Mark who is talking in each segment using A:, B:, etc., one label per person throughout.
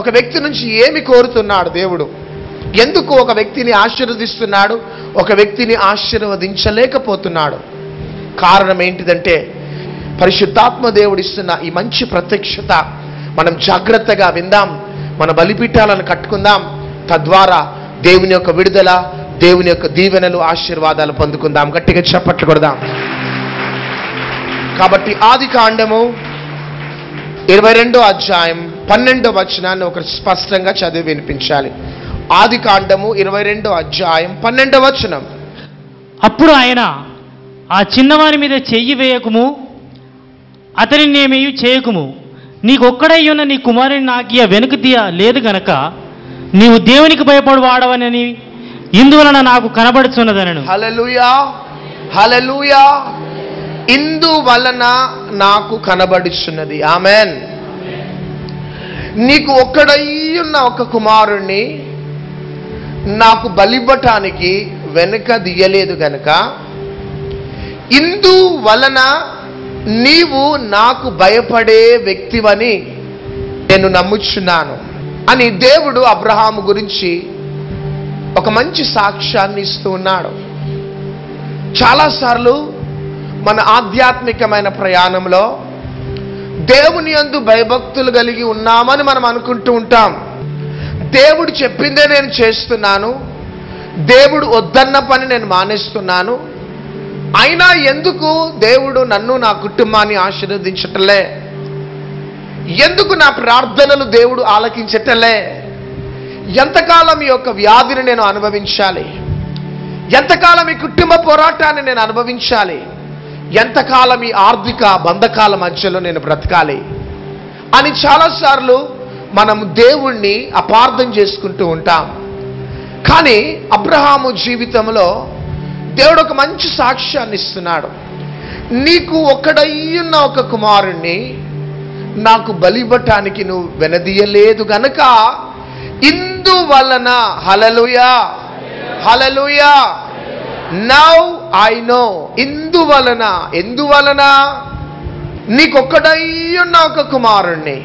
A: ఒక వ్యక్తి నుంచి ఏమి కోరుతున్నాడు దేవుడు ఎందుకు ఒక వ్యక్తిని ఆశీర్వదిస్తున్నాడు ఒక వ్యక్తిని ఆశీర్వదించలేకపోతున్నాడు కారణం ఏంటిదంటే పరిశుద్ధాత్మ దేవుడిస్తున్న ఈ మంచి ప్రత్యక్షత మనం జాగ్రత్తగా విందాం మన బలిపీఠాలను కట్టుకుందాం తద్వారా దేవుని యొక్క విడుదల దేవుని యొక్క దీవెనలు ఆశీర్వాదాలు పొందుకుందాం గట్టిగా చప్పట్లు కొడదాం కాబట్టి ఆది కాండము ఇరవై రెండో అధ్యాయం పన్నెండో వచనాన్ని ఒకరు స్పష్టంగా చదివి వినిపించాలి ఆది కాండము ఇరవై రెండో అధ్యాయం పన్నెండో వచనం
B: అప్పుడు ఆయన ఆ చిన్నవాని మీద చెయ్యి వేయకుము అతని నేమేయు చేయకుము నీకొక్కడై ఉన్న నీ కుమారుని నాకియ వెనుక తీయ లేదు గనక నీవు దేవునికి భయపడు వాడవనని ఇందువలన నాకు కనబడుచున్నదనను
A: హలలుయా హలలుయా ఇందు వలన నాకు కనబడుచున్నది ఆమెన్ నీకు ఒక్కడయ్యున్న ఒక కుమారుణ్ణి నాకు బలివ్వటానికి వెనుక దియలేదు గనక ఇందు వలన నీవు నాకు భయపడే వ్యక్తివని నేను నమ్ముచున్నాను అని దేవుడు అబ్రహాము గురించి ఒక మంచి సాక్ష్యాన్ని ఇస్తూ ఉన్నాడు చాలాసార్లు మన ఆధ్యాత్మికమైన ప్రయాణంలో దేవుని యందు భయభక్తులు కలిగి ఉన్నామని మనం అనుకుంటూ ఉంటాం దేవుడు చెప్పిందే నేను చేస్తున్నాను దేవుడు వద్దన్న పని నేను మానేస్తున్నాను అయినా ఎందుకు దేవుడు నన్ను నా కుటుంబాన్ని ఆశీర్వదించటలే ఎందుకు నా ప్రార్థనలు దేవుడు ఆలకించటలే ఎంతకాలం ఈ యొక్క వ్యాధిని నేను అనుభవించాలి ఎంతకాలం ఈ కుటుంబ పోరాటాన్ని నేను అనుభవించాలి ఎంతకాలం ఈ ఆర్థిక బంధకాల మధ్యలో నేను బ్రతకాలి అని చాలాసార్లు మనం దేవుణ్ణి అపార్థం చేసుకుంటూ ఉంటాం కానీ అబ్రహాము జీవితంలో దేవుడు ఒక మంచి సాక్ష్యాన్ని ఇస్తున్నాడు నీకు ఒక్కడయ్యున్న ఒక కుమారుణ్ణి నాకు బలివ్వటానికి నువ్వు వెనదీయలేదు గనక ఇందువలన hallelujah hallelujah now I know ఇందువలన ఎందువలన నీకొక్కడయ్యున్న ఒక కుమారుణ్ణి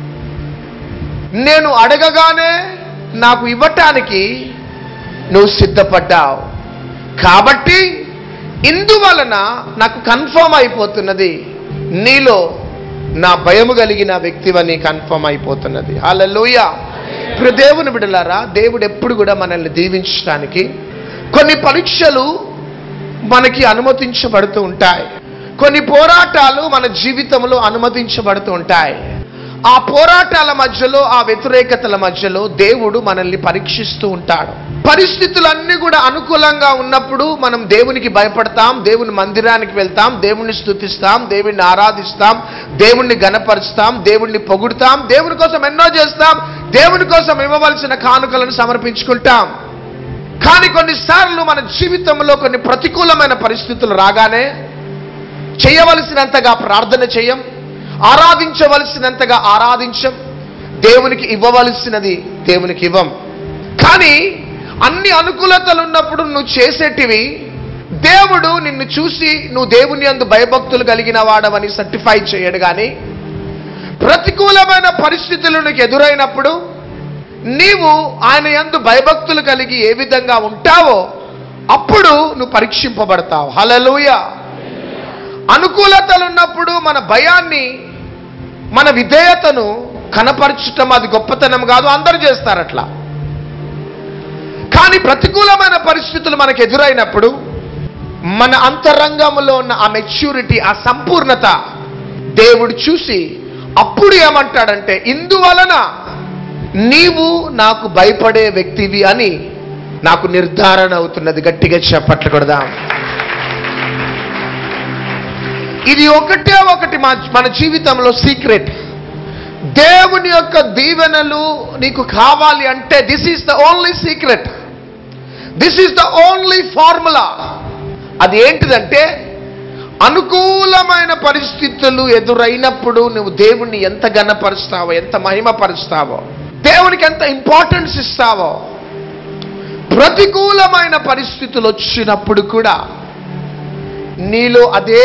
A: నేను అడగగానే నాకు ఇవ్వటానికి నువ్వు సిద్ధపడ్డావు కాబట్టి ఇందువలన నాకు కన్ఫర్మ్ అయిపోతున్నది నీలో నా భయము కలిగిన వ్యక్తివని కన్ఫర్మ్ అయిపోతున్నది హల్లెలూయా ఇప్పుడు దేవుని బిడలారా దేవుడు ఎప్పుడు కూడా మనల్ని దీవించడానికి కొన్ని పరీక్షలు మనకి అనుమతించబడుతూ ఉంటాయి కొన్ని పోరాటాలు మన జీవితంలో అనుమతించబడుతూ ఉంటాయి ఆ పోరాటాల మధ్యలో ఆ వ్యతిరేకతల మధ్యలో దేవుడు మనల్ని పరీక్షిస్తూ ఉంటాడు పరిస్థితులన్నీ కూడా అనుకూలంగా ఉన్నప్పుడు మనం దేవునికి భయపడతాం దేవుని మందిరానికి వెళ్తాం దేవుణ్ణి స్తుతిస్తాం దేవుణ్ణి ఆరాధిస్తాం దేవుణ్ణి గణపరుస్తాం దేవుణ్ణి పొగుడుతాం దేవుని కోసం ఎన్నో చేస్తాం దేవుని కోసం ఇవ్వవలసిన కానుకలను సమర్పించుకుంటాం కానీ కొన్నిసార్లు మన జీవితంలో కొన్ని ప్రతికూలమైన పరిస్థితులు రాగానే చేయవలసినంతగా ప్రార్థన చేయం ఆరాధించవలసినంతగా ఆరాధించం దేవునికి ఇవ్వవలసినది దేవునికి ఇవ్వం కానీ అన్ని అనుకూలతలు ఉన్నప్పుడు నువ్వు చేసేటివి దేవుడు నిన్ను చూసి నువ్వు దేవుని యందు భయభక్తులు కలిగిన వాడవని సర్టిఫై చేయడు కానీ ప్రతికూలమైన పరిస్థితులు నీకు ఎదురైనప్పుడు నీవు ఆయన యందు భయభక్తులు కలిగి ఏ విధంగా ఉంటావో అప్పుడు నువ్వు పరీక్షింపబడతావు హలలుయ అనుకూలతలు ఉన్నప్పుడు మన భయాన్ని మన విధేయతను కనపరచటం అది గొప్పతనం కాదు అందరూ చేస్తారు అట్లా కానీ ప్రతికూలమైన పరిస్థితులు మనకు ఎదురైనప్పుడు మన అంతరంగంలో ఉన్న ఆ మెచ్యూరిటీ ఆ సంపూర్ణత దేవుడు చూసి అప్పుడు ఏమంటాడంటే ఇందువలన నీవు నాకు భయపడే వ్యక్తివి అని నాకు నిర్ధారణ అవుతున్నది గట్టిగా చెప్పట్లు కొడదాం ఇది ఒకటే ఒకటి మా మన జీవితంలో సీక్రెట్ దేవుని యొక్క దీవెనలు నీకు కావాలి అంటే this is the only secret this is the only formula అది ఏంటిదంటే అనుకూలమైన పరిస్థితులు ఎదురైనప్పుడు నువ్వు దేవుణ్ణి ఎంత ఘనపరుస్తావో ఎంత మహిమపరుస్తావో దేవునికి ఎంత ఇంపార్టెన్స్ ఇస్తావో ప్రతికూలమైన పరిస్థితులు వచ్చినప్పుడు కూడా నీలో అదే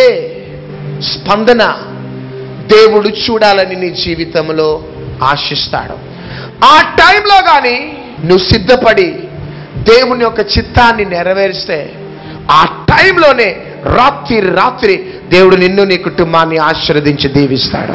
A: స్పందన దేవుడు చూడాలని నీ జీవితంలో ఆశిస్తాడు ఆ టైంలో కానీ నువ్వు సిద్ధపడి దేవుని యొక్క చిత్తాన్ని నెరవేరిస్తే ఆ టైంలోనే రాత్రి రాత్రి దేవుడు నిన్ను నీ కుటుంబాన్ని ఆశీర్వదించి దీవిస్తాడు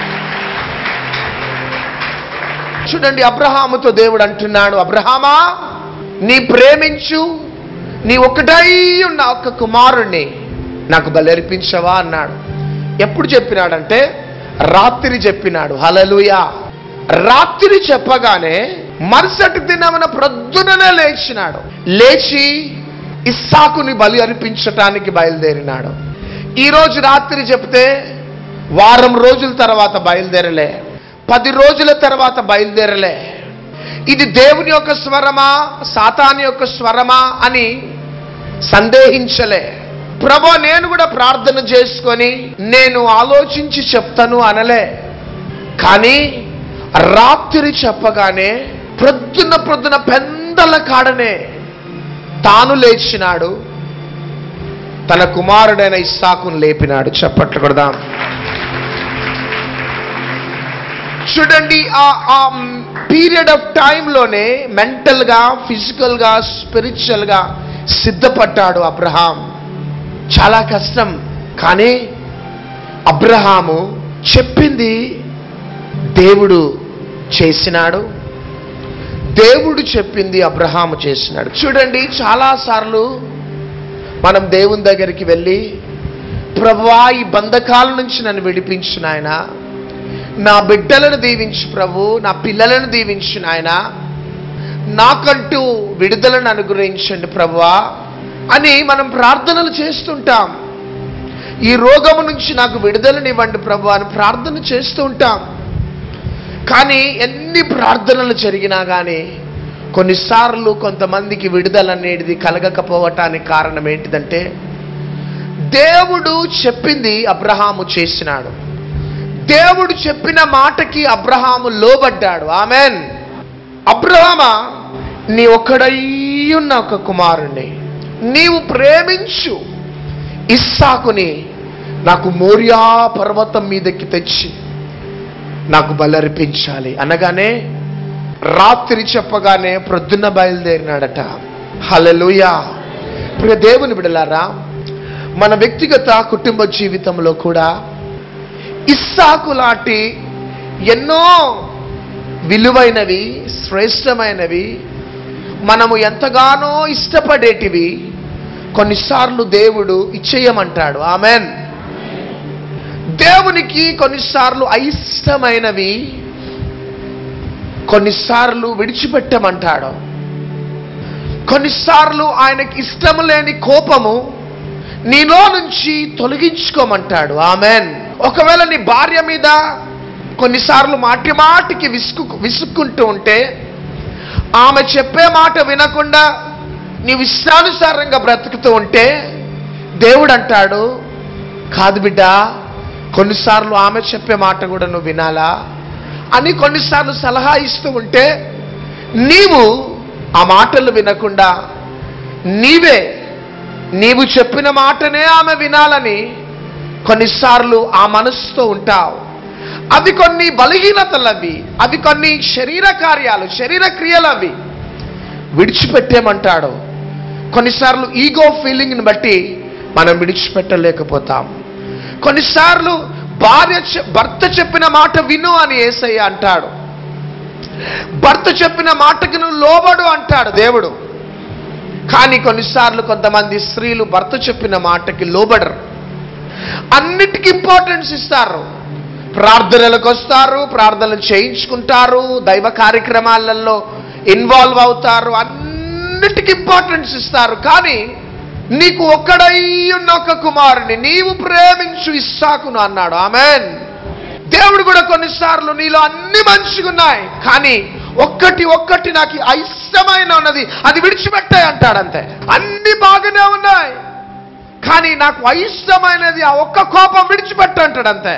A: చూడండి అబ్రహాముతో దేవుడు అంటున్నాడు అబ్రహామా నీ ప్రేమించు నీ ఒకటై ఉన్న ఒక కుమారుణ్ణి నాకు బలర్పించవా అన్నాడు ఎప్పుడు చెప్పినాడంటే రాత్రి చెప్పినాడు హలలుయా రాత్రి చెప్పగానే మరుసటి దినమున ప్రొద్దుననే లేచినాడు లేచి ఇస్సాకుని బలి అర్పించటానికి బయలుదేరినాడు ఈ రోజు రాత్రి చెప్తే వారం రోజుల తర్వాత బయలుదేరలే పది రోజుల తర్వాత బయలుదేరలే ఇది దేవుని యొక్క స్వరమా సాతాని యొక్క స్వరమా అని సందేహించలే ప్రభు నేను కూడా ప్రార్థన చేసుకొని నేను ఆలోచించి చెప్తాను అనలే కానీ రాత్రి చెప్పగానే ప్రొద్దున ప్రొద్దున పెందల కాడనే తాను లేచినాడు తన కుమారుడైన ఇస్సాకును లేపినాడు చప్పట్లు కొడదాం చూడండి ఆ ఆ పీరియడ్ ఆఫ్ టైంలోనే మెంటల్గా ఫిజికల్గా స్పిరిచువల్గా సిద్ధపడ్డాడు అబ్రహాం చాలా కష్టం కానీ అబ్రహాము చెప్పింది దేవుడు చేసినాడు దేవుడు చెప్పింది అబ్రహాము చేసినాడు చూడండి చాలాసార్లు మనం దేవుని దగ్గరికి వెళ్ళి ప్రభువా ఈ బంధకాల నుంచి నన్ను విడిపించు నాయన నా బిడ్డలను దీవించు ప్రభు నా పిల్లలను దీవించు నాయన నాకంటూ విడుదలను అనుగ్రహించండి ప్రభువా అని మనం ప్రార్థనలు చేస్తుంటాం ఈ రోగము నుంచి నాకు విడుదలనివ్వండి ప్రభు అని ప్రార్థన చేస్తూ ఉంటాం కానీ ఎన్ని ప్రార్థనలు జరిగినా కానీ కొన్నిసార్లు కొంతమందికి విడుదల అనేది కలగకపోవటానికి కారణం ఏంటిదంటే దేవుడు చెప్పింది అబ్రహాము చేసినాడు దేవుడు చెప్పిన మాటకి అబ్రహాము లోబడ్డాడు ఆమెన్ అబ్రహామా నీ ఒక్కడయ్యున్న ఒక కుమారుణ్ణి నీవు ప్రేమించు ఇస్సాకుని నాకు మోరియా పర్వతం మీదకి తెచ్చి నాకు బలర్పించాలి అనగానే రాత్రి చెప్పగానే ప్రొద్దున్న బయలుదేరినాడట హలలుయా ప్రియ దేవుని బిడలారా మన వ్యక్తిగత కుటుంబ జీవితంలో కూడా ఇస్సాకు లాంటి ఎన్నో విలువైనవి శ్రేష్టమైనవి మనము ఎంతగానో ఇష్టపడేటివి కొన్నిసార్లు దేవుడు ఇచ్చేయమంటాడు ఆమెన్ దేవునికి కొన్నిసార్లు అయిష్టమైనవి కొన్నిసార్లు విడిచిపెట్టమంటాడు కొన్నిసార్లు ఆయనకి ఇష్టం లేని కోపము నీలో నుంచి తొలగించుకోమంటాడు ఆమెన్ ఒకవేళ నీ భార్య మీద కొన్నిసార్లు మాటి మాటికి విసుకు విసుక్కుంటూ ఉంటే ఆమె చెప్పే మాట వినకుండా నీవు ఇష్టానుసారంగా బ్రతుకుతూ ఉంటే దేవుడు అంటాడు కాదు బిడ్డ కొన్నిసార్లు ఆమె చెప్పే మాట కూడా నువ్వు వినాలా అని కొన్నిసార్లు సలహా ఇస్తూ ఉంటే నీవు ఆ మాటలు వినకుండా నీవే నీవు చెప్పిన మాటనే ఆమె వినాలని కొన్నిసార్లు ఆ మనసుతో ఉంటావు అవి కొన్ని బలహీనతలు అవి అవి కొన్ని శరీర కార్యాలు శరీర క్రియలు అవి విడిచిపెట్టేమంటాడు కొన్నిసార్లు ఈగో ఫీలింగ్ని బట్టి మనం విడిచిపెట్టలేకపోతాం కొన్నిసార్లు భార్య చె- భర్త చెప్పిన మాట విను అని ఏసయ్య అంటాడు భర్త చెప్పిన మాటకి నువ్వు లోబడు అంటాడు దేవుడు కానీ కొన్నిసార్లు కొంతమంది స్త్రీలు భర్త చెప్పిన మాటకి లోబడరు అన్నిటికీ ఇంపార్టెన్స్ ఇస్తారు ప్రార్థనలకు వస్తారు ప్రార్థనలు చేయించుకుంటారు దైవ కార్యక్రమాలలో ఇన్వాల్వ్ అవుతారు అన్నిటికీ ఇంపార్టెన్స్ ఇస్తారు కానీ నీకు ఒక్కడై ఉన్న ఒక కుమారుని నీవు ప్రేమించు ఇస్సాకును అన్నాడు ఆమెన్ దేవుడు కూడా కొన్నిసార్లు నీలో అన్ని మంచిగున్నాయి కానీ ఒక్కటి ఒక్కటి నాకు అయిష్టమైన ఉన్నది అది విడిచిపెట్టాయి అంటాడు అంతే అన్ని బాగానే ఉన్నాయి కానీ నాకు అయిష్టమైనది ఆ ఒక్క కోపం విడిచిపెట్టు అంటాడు అంతే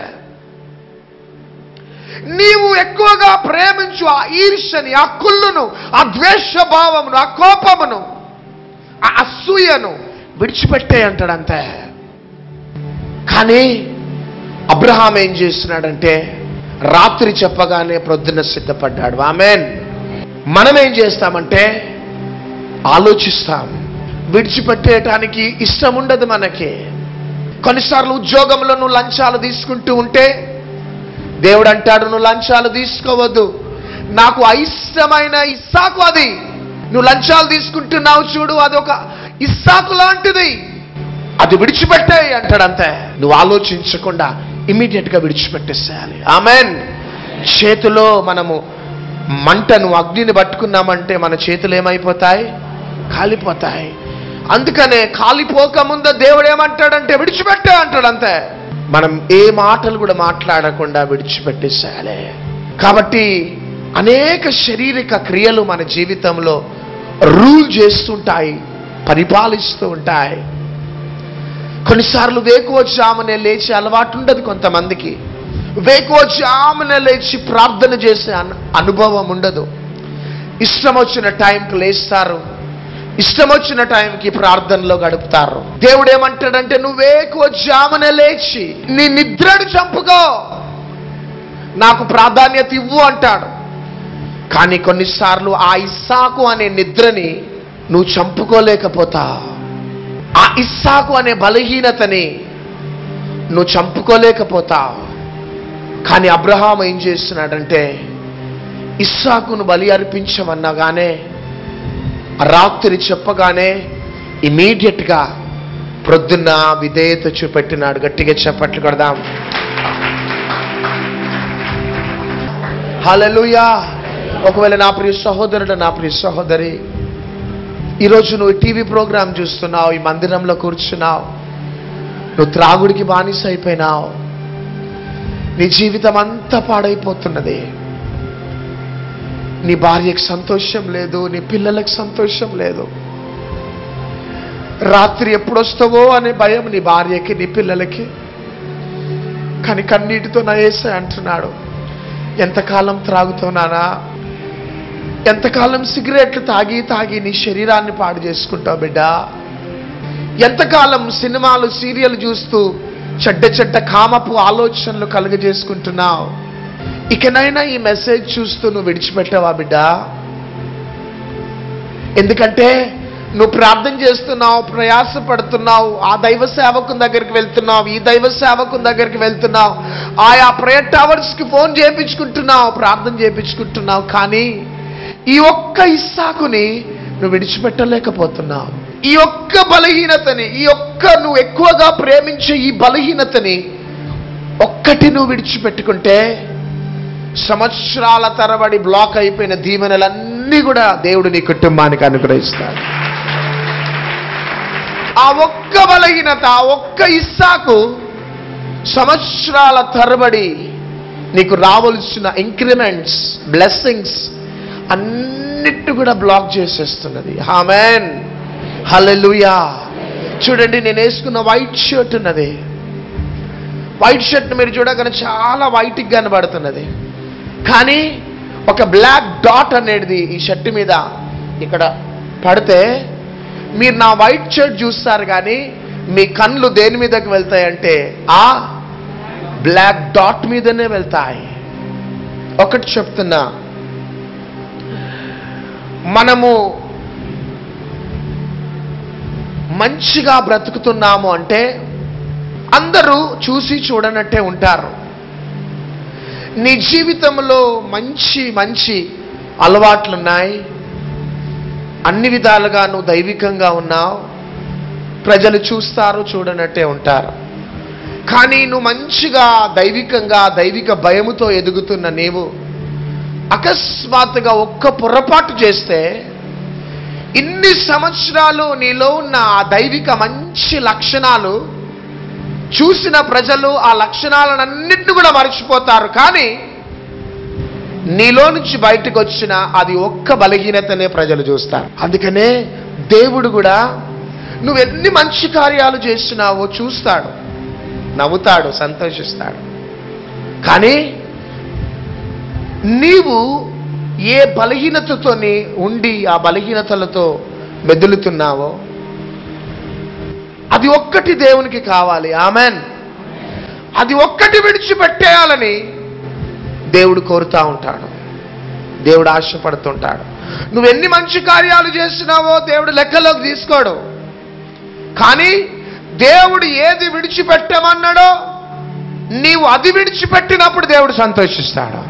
A: నీవు ఎక్కువగా ప్రేమించు ఆ ఈర్ష్యని ఆ కుళ్ళును ఆ ద్వేష భావమును ఆ కోపమును ఆ అసూయను విడిచిపెట్టే అంటాడు అంతే కానీ అబ్రహాం ఏం చేస్తున్నాడంటే రాత్రి చెప్పగానే ప్రొద్దున సిద్ధపడ్డాడు ఆమెన్ మనం ఏం చేస్తామంటే ఆలోచిస్తాం విడిచిపెట్టేయటానికి ఇష్టం ఉండదు మనకి కొన్నిసార్లు ఉద్యోగంలో నువ్వు లంచాలు తీసుకుంటూ ఉంటే దేవుడు అంటాడు నువ్వు లంచాలు తీసుకోవద్దు నాకు అయిష్టమైన ఇస్సాకు అది నువ్వు లంచాలు తీసుకుంటున్నావు చూడు అది ఒక ఇస్సాకు లాంటిది అది విడిచిపెట్టే అంటాడు అంతే నువ్వు ఆలోచించకుండా ఇమీడియట్ గా విడిచిపెట్టేసేయాలి ఆమెన్ చేతిలో మనము మంటను అగ్నిని పట్టుకున్నామంటే మన చేతులు ఏమైపోతాయి కాలిపోతాయి అందుకనే కాలిపోక ముందు దేవుడు ఏమంటాడంటే విడిచిపెట్టే అంటాడు అంతే మనం ఏ మాటలు కూడా మాట్లాడకుండా విడిచిపెట్టేసేయాలి కాబట్టి అనేక శారీరక క్రియలు మన జీవితంలో రూల్ చేస్తుంటాయి పరిపాలిస్తూ ఉంటాయి కొన్నిసార్లు వేకువజామునే లేచి అలవాటు ఉండదు కొంతమందికి వేకువజామునే లేచి ప్రార్థన చేసే అను- అనుభవం ఉండదు ఇష్టం వచ్చిన టైంకి లేస్తారు ఇష్టం వచ్చిన టైంకి ప్రార్థనలో గడుపుతారు దేవుడు ఏమంటాడంటే నువ్వేకువజామునే లేచి నీ నిద్రను చంపుకో నాకు ప్రాధాన్యత ఇవ్వు అంటాడు కానీ కొన్నిసార్లు ఆ ఇస్సాకు అనే నిద్రని నువ్వు చంపుకోలేకపోతావు ఆ ఇస్సాకు అనే బలహీనతని నువ్వు చంపుకోలేకపోతావు కానీ అబ్రహాం ఏం చేస్తున్నాడంటే ఇస్సాకును బలి అర్పించమన్నగానే రాత్రి చెప్పగానే ఇమీడియట్గా ప్రొద్దున్న విధేయత చూపెట్టినాడు గట్టిగా చెప్పట్లు కొడదాం హల్లెలూయా ఒకవేళ నా ప్రియ సహోదరుడు నా ప్రియ సహోదరి ఈరోజు నువ్వు టీవీ ప్రోగ్రాం చూస్తున్నావు ఈ మందిరంలో కూర్చున్నావు నువ్వు త్రాగుడికి బానిస అయిపోయినావు నీ జీవితం అంతా పాడైపోతున్నది నీ భార్యకు సంతోషం లేదు నీ పిల్లలకు సంతోషం లేదు రాత్రి ఎప్పుడొస్తావో అనే భయం నీ భార్యకి నీ పిల్లలకి కానీ కన్నీటితో నా ఏసే అంటున్నాడు ఎంతకాలం త్రాగుతున్నానా ఎంతకాలం సిగరెట్లు తాగి తాగి నీ శరీరాన్ని పాడు చేసుకుంటావు బిడ్డ ఎంతకాలం సినిమాలు సీరియల్ చూస్తూ చెడ్డ చెడ్డ కామపు ఆలోచనలు కలుగజేసుకుంటున్నావు ఇకనైనా ఈ మెసేజ్ చూస్తూ నువ్వు విడిచిపెట్టావా బిడ్డ ఎందుకంటే నువ్వు ప్రార్థన చేస్తున్నావు ప్రయాసపడుతున్నావు ఆ దైవ సేవకుని దగ్గరికి వెళ్తున్నావు ఈ దైవ సేవకుని దగ్గరికి వెళ్తున్నావు ఆయా ప్రేయర్ టవర్స్కి ఫోన్ చేయించుకుంటున్నావు ప్రార్థన చేయించుకుంటున్నావు కానీ ఈ ఒక్క ఇస్సాకుని నువ్వు విడిచిపెట్టలేకపోతున్నావు ఈ ఒక్క బలహీనతని ఈ ఒక్క నువ్వు ఎక్కువగా ప్రేమించే ఈ బలహీనతని ఒక్కటి నువ్వు విడిచిపెట్టుకుంటే సంవత్సరాల తరబడి బ్లాక్ అయిపోయిన దీవెనలన్నీ కూడా దేవుడు నీ కుటుంబానికి అనుగ్రహిస్తాడు ఆ ఒక్క బలహీనత ఆ ఒక్క ఇస్సాకు సంవత్సరాల తరబడి నీకు రావలసిన ఇంక్రిమెంట్స్ బ్లెస్సింగ్స్ అన్నిటి కూడా బ్లాక్ చేసేస్తున్నది హామెన్ హల్లెలూయా చూడండి నేను వేసుకున్న వైట్ షర్ట్ ఉన్నది వైట్ షర్ట్ మీరు చూడగానే చాలా వైట్గా కనబడుతున్నది కానీ ఒక బ్లాక్ డాట్ అనేది ఈ షర్ట్ మీద ఇక్కడ పడితే మీరు నా వైట్ షర్ట్ చూస్తారు కానీ మీ కళ్ళు దేని మీదకి వెళ్తాయంటే ఆ బ్లాక్ డాట్ మీదనే వెళ్తాయి ఒకటి చెప్తున్నా మనము మంచిగా బ్రతుకుతున్నాము అంటే అందరూ చూసి చూడనట్టే ఉంటారు నీ జీవితంలో మంచి మంచి అలవాట్లున్నాయి అన్ని విధాలుగా నువ్వు దైవికంగా ఉన్నావు ప్రజలు చూస్తారు చూడనట్టే ఉంటారు కానీ నువ్వు మంచిగా దైవికంగా దైవిక భయముతో ఎదుగుతున్న నీవు అకస్మాత్తుగా ఒక్క పొరపాటు చేస్తే ఇన్ని సంవత్సరాలు నీలో ఉన్న ఆ దైవిక మంచి లక్షణాలు చూసిన ప్రజలు ఆ లక్షణాలన్నింటినీ కూడా మర్చిపోతారు కానీ నీలో నుంచి బయటకు వచ్చిన అది ఒక్క బలహీనతనే ప్రజలు చూస్తారు అందుకనే దేవుడు కూడా నువ్వు ఎన్ని మంచి కార్యాలు చేస్తున్నావో చూస్తాడు నవ్వుతాడు సంతోషిస్తాడు కానీ నీవు ఏ బలహీనతతోని ఉండి ఆ బలహీనతలతో మెదులుతున్నావో అది ఒక్కటి దేవునికి కావాలి ఆమెన్ అది ఒక్కటి విడిచిపెట్టేయాలని దేవుడు కోరుతా ఉంటాడు దేవుడు ఆశపడుతుంటాడు నువ్వు ఎన్ని మంచి కార్యాలు చేసినావో దేవుడు లెక్కలోకి తీసుకోడు కానీ దేవుడు ఏది విడిచిపెట్టమన్నాడో నీవు అది విడిచిపెట్టినప్పుడు దేవుడు సంతోషిస్తాడు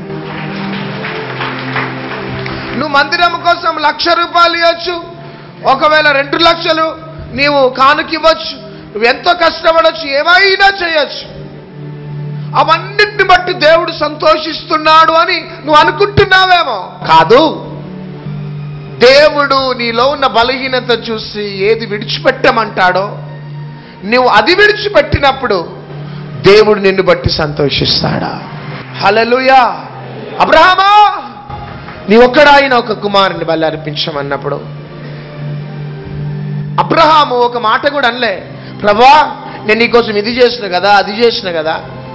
A: నువ్వు మందిరం కోసం లక్ష రూపాయలు ఇవ్వచ్చు ఒకవేళ రెండు లక్షలు నీవు కానుకివ్వచ్చు నువ్వు ఎంతో కష్టపడవచ్చు ఏమైనా చేయొచ్చు అవన్నిటిని బట్టి దేవుడు సంతోషిస్తున్నాడు అని నువ్వు అనుకుంటున్నావేమో కాదు దేవుడు నీలో ఉన్న బలహీనత చూసి ఏది విడిచిపెట్టమంటాడో నువ్వు అది విడిచిపెట్టినప్పుడు దేవుడు నిన్ను బట్టి సంతోషిస్తాడా హలలుయా అబ్రహమా నీ ఒక్కడాయిన ఒక కుమారుని బలి అర్పించమన్నప్పుడు అబ్రహాము ఒక మాట కూడా అనలే ప్రభా నేను నీకోసం ఇది చేసిన కదా అది చేసిన కదా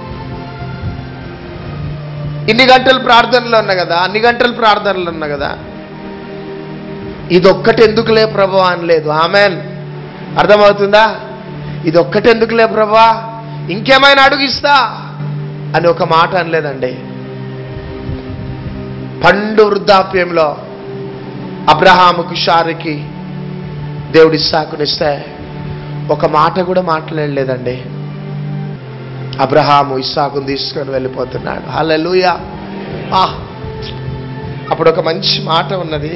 A: ఇన్ని గంటలు ప్రార్థనలో ఉన్నా కదా అన్ని గంటలు ప్రార్థనలు ఉన్నా కదా ఇదొక్కటి ఎందుకులే ప్రభా అనలేదు ఆమెన్ అర్థమవుతుందా ఇదొక్కటి ఎందుకులే ప్రభా ఇంకేమైనా అడుగిస్తా అని ఒక మాట అనలేదండి పండు వృద్ధాప్యంలో అబ్రహాముకు షారుకి దేవుడి ఇస్సాకునిస్తే ఒక మాట కూడా మాట్లాడలేదండి అబ్రహాము ఇస్సాకుని తీసుకొని వెళ్ళిపోతున్నాడు హల్లెలూయా ఆ అప్పుడు ఒక మంచి మాట ఉన్నది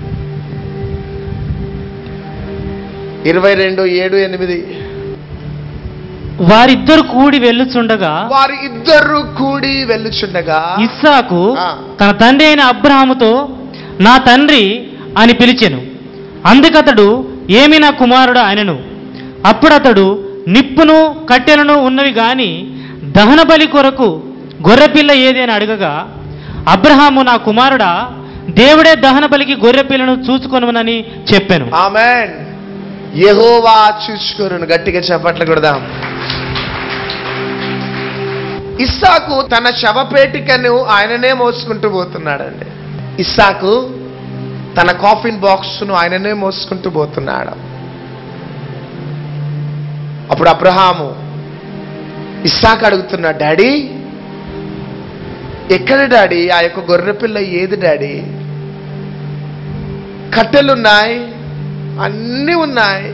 A: ఇరవై రెండు ఏడు ఎనిమిది
B: వారిద్దరు కూడి వెళ్ళుచుండగా
A: వారి ఇద్దరు కూడి వెళ్ళుచుండగా
B: ఇస్సాకు
A: ఆ.
B: తన తండ్రి అయిన అబ్రహాముతో నా తండ్రి అని పిలిచెను అందుకతడు ఏమి నా కుమారుడు అనెను అప్పుడతడు నిప్పును కట్టెలను ఉన్నవి గాని దహన బలి కొరకు గొర్రెపిల్ల ఏది అని అడగగా అబ్రహాము నా కుమారుడా దేవుడే దహన బలికి గొర్రెపిల్లను చూసుకొనునని చెప్పాను
A: ఆమెన్ యెహోవా చూసుకోరును గట్టిగా చెప్పట్లు కొడదాం ఇస్సాకు తన శవపేటికను ఆయననే మోసుకుంటూ పోతున్నాడండి ఇస్సాకు తన కాఫిన్ బాక్స్ను ఆయననే మోసుకుంటూ పోతున్నాడు అప్పుడు అబ్రహాము ఇస్సాకు అడుగుతున్నాడు డాడీ ఎక్కడ డాడీ ఆ యొక్క గొర్రెపిల్ల ఏది డాడీ కట్టెలున్నాయి అన్నీ ఉన్నాయి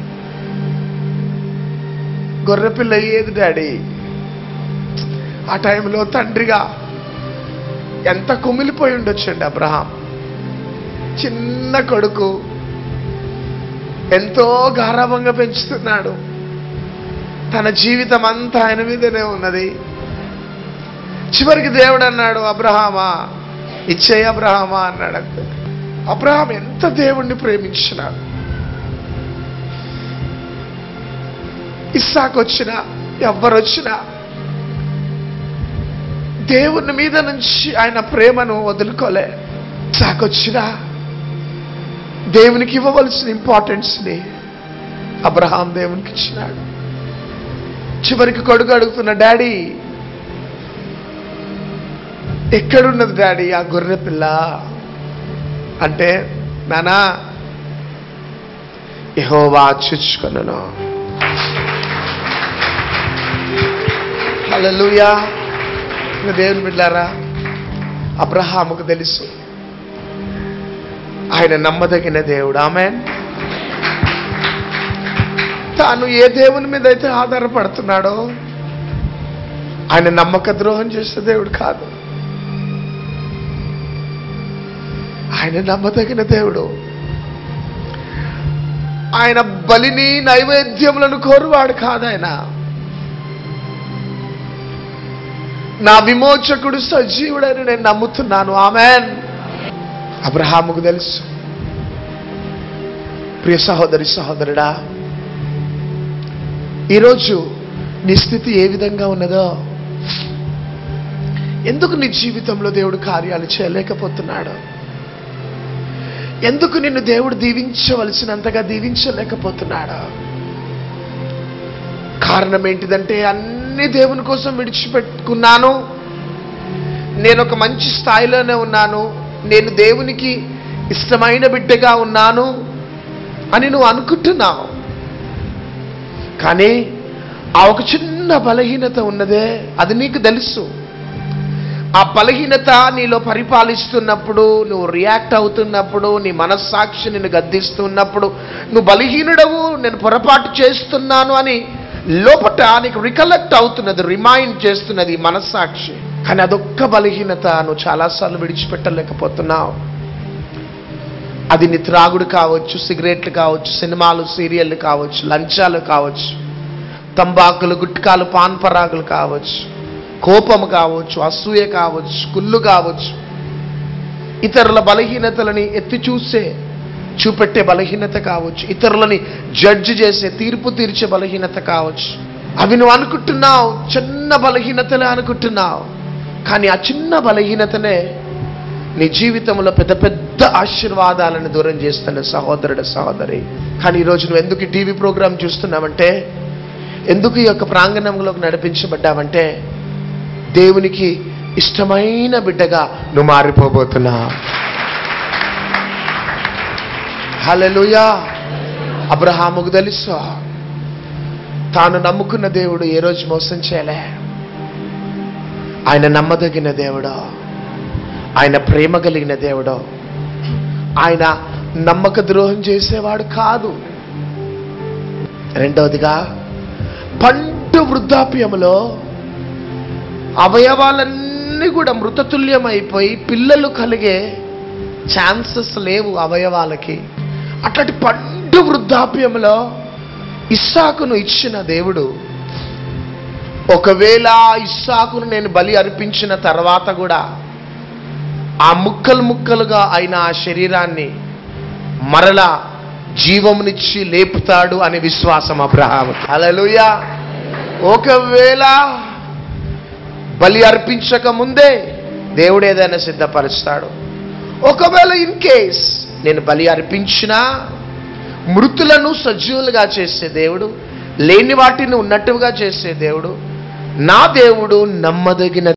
A: గొర్రెపిల్ల ఏది డాడీ ఆ టైంలో తండ్రిగా ఎంత కుమిలిపోయి ఉండొచ్చండి అబ్రహాం చిన్న కొడుకు ఎంతో గారాభంగా పెంచుతున్నాడు తన జీవితం అంతా ఆయన మీదనే ఉన్నది చివరికి దేవుడు అన్నాడు అబ్రహామా ఇచ్చే అబ్రహామా అన్నాడు అంతే అబ్రహాం ఎంత దేవుణ్ణి ప్రేమించినాడు ఇస్సాకు వచ్చినా ఎవ్వరొచ్చినా దేవుని మీద నుంచి ఆయన ప్రేమను వదులుకోలే ఇస్సాకొచ్చినా దేవునికి ఇవ్వవలసిన ఇంపార్టెన్స్ని అబ్రహాం దేవునికి ఇచ్చినాడు చివరికి కొడుకు అడుగుతున్న డాడీ ఎక్కడున్నది డాడీ ఆ గొర్రె పిల్ల అంటే నానా యెహోవా చూచుకొనను హల్లెలూయా ఇంకా దేవుని బిడ్డారా అబ్రహాముకు తెలుసు ఆయన నమ్మదగిన దేవుడు ఆమె తాను ఏ దేవుని మీద అయితే ఆధారపడుతున్నాడో ఆయన నమ్మక ద్రోహం చేసే దేవుడు కాదు ఆయన నమ్మదగిన దేవుడు ఆయన బలిని నైవేద్యములను కోరువాడు కాదు ఆయన నా విమోచకుడు సజీవుడని నేను నమ్ముతున్నాను ఆమెన్ అబ్రహాముకు తెలుసు ప్రియ సహోదరి సహోదరుడా ఈరోజు నీ స్థితి ఏ విధంగా ఉన్నదో ఎందుకు నీ జీవితంలో దేవుడు కార్యాలు చేయలేకపోతున్నాడు ఎందుకు నిన్ను దేవుడు దీవించవలసినంతగా దీవించలేకపోతున్నాడు కారణం ఏంటిదంటే అన్ని దేవుని కోసం విడిచిపెట్టుకున్నాను నేను ఒక మంచి స్థాయిలోనే ఉన్నాను నేను దేవునికి ఇష్టమైన బిడ్డగా ఉన్నాను అని నువ్వు అనుకుంటున్నావు కానీ ఆ ఒక చిన్న బలహీనత ఉన్నదే అది నీకు తెలుసు ఆ బలహీనత నీలో పరిపాలిస్తున్నప్పుడు నువ్వు రియాక్ట్ అవుతున్నప్పుడు నీ మనస్సాక్షి నిన్ను గద్దిస్తున్నప్పుడు నువ్వు బలహీనుడవు నేను పొరపాటు చేస్తున్నాను అని లోపట నీకు రికలెక్ట్ అవుతున్నది రిమైండ్ చేస్తున్నది ఈ మనస్సాక్షి కానీ అదొక్క బలహీనత నువ్వు చాలాసార్లు విడిచిపెట్టలేకపోతున్నావు అది నీ త్రాగుడు కావచ్చు సిగరెట్లు కావచ్చు సినిమాలు సీరియళ్ళు కావచ్చు లంచాలు కావచ్చు తంబాకులు గుట్కాలు పాన్ పరాగులు కావచ్చు కోపము కావచ్చు అసూయ కావచ్చు కుళ్ళు కావచ్చు ఇతరుల బలహీనతలని ఎత్తి చూసే చూపెట్టే బలహీనత కావచ్చు ఇతరులని జడ్జి చేసే తీర్పు తీర్చే బలహీనత కావచ్చు అవి నువ్వు అనుకుంటున్నావు చిన్న బలహీనతలే అనుకుంటున్నావు కానీ ఆ చిన్న బలహీనతనే నీ జీవితంలో పెద్ద పెద్ద ఆశీర్వాదాలను దూరం చేస్తున్న సహోదరుడు సహోదరి కానీ ఈరోజు నువ్వు ఎందుకు ఈ టీవీ ప్రోగ్రాం చూస్తున్నావంటే ఎందుకు ఈ యొక్క ప్రాంగణంలోకి నడిపించబడ్డావంటే దేవునికి ఇష్టమైన బిడ్డగా నువ్వు మారిపోబోతున్నావు హల్లెలూయా అబ్రహాముకు తెలుసు తాను నమ్ముకున్న దేవుడు ఏ రోజు మోసం చేయలే ఆయన నమ్మదగిన దేవుడు ఆయన ప్రేమ కలిగిన దేవుడు ఆయన నమ్మక ద్రోహం చేసేవాడు కాదు రెండవదిగా పండు వృద్ధాప్యములో అవయవాలన్నీ కూడా మృతతుల్యమైపోయి పిల్లలు కలిగే ఛాన్సెస్ లేవు అవయవాలకి అట్లాంటి పండు వృద్ధాప్యంలో ఇస్సాకును ఇచ్చిన దేవుడు ఒకవేళ ఇస్సాకును నేను బలి అర్పించిన తర్వాత కూడా ఆ ముక్కలు ముక్కలుగా అయిన ఆ శరీరాన్ని మరలా జీవమునిచ్చి లేపుతాడు అనే విశ్వాసం అబ్రహాము హల్లెలూయా ఒకవేళ బలి అర్పించక ముందే దేవుడు ఏదైనా సిద్ధపరుస్తాడు ఒకవేళ ఇన్ కేస్ నేను బలి అర్పించినా మృతులను సజీవులుగా చేసే దేవుడు లేని వాటిని ఉన్నట్టుగా చేసే దేవుడు నా దేవుడు నమ్మదగిన